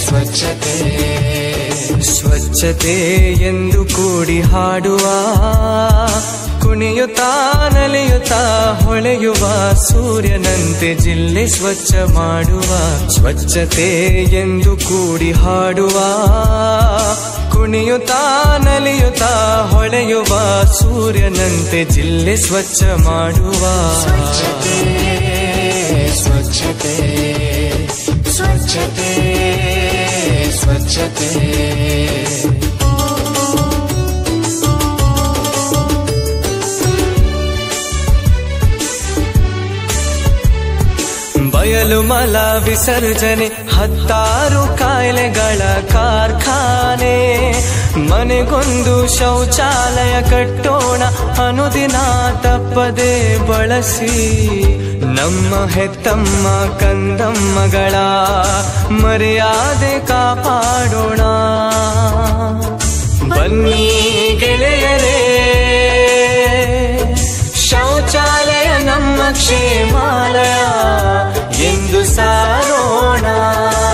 ಸ್ವಚ್ಛತೆ ಸ್ವಚ್ಛತೆ ಎಂದು ಕೂಡಿ ಹಾಡುವ ಕುಣಿಯುತ್ತಾ ನಲಿಯುತ್ತಾ ಹೊಳೆಯುವ ಸೂರ್ಯನಂತೆ ಜಿಲ್ಲೆ ಸ್ವಚ್ಛ ಮಾಡುವ ಸ್ವಚ್ಛತೆ ಎಂದು ಕೂಡಿ ಹಾಡುವ ಕುಣಿಯುತ್ತಾ ನಲಿಯುತ್ತಾ ಹೊಳೆಯುವ ಸೂರ್ಯನಂತೆ ಜಿಲ್ಲೆ ಸ್ವಚ್ಛ ಮಾಡುವ ಸ್ವಚ್ಛತೆ ಸ್ವಚ್ಛತೆ ಸ್ವಚ್ಛತೆ ಸ್ವಚ್ಛತೆ ಬಯಲು ಮಲ ವಿಸರ್ಜನೆ ಹತ್ತಾರು ಕಾಯಿಲೆಗಳ ಕಾರ್ಖಾನೆ ಮನೆಗೊಂದು ಶೌಚಾಲಯ ಕಟ್ಟೋಣ ಅನುದಿನ ತಪ್ಪದೆ ಬಳಸಿ ನಮ್ಮ ಹೆತ್ತಮ್ಮ ಕಂದಮ್ಮಗಳ ಮರ್ಯಾದೆ ಕಾಪಾಡೋಣ ಬನ್ನಿ ಗೆಳೆಯರೇ ಶೌಚಾಲಯ ನಮ್ಮ ಕ್ಷೇಮಾಲಯ ಎಂದು ಸಾರೋಣ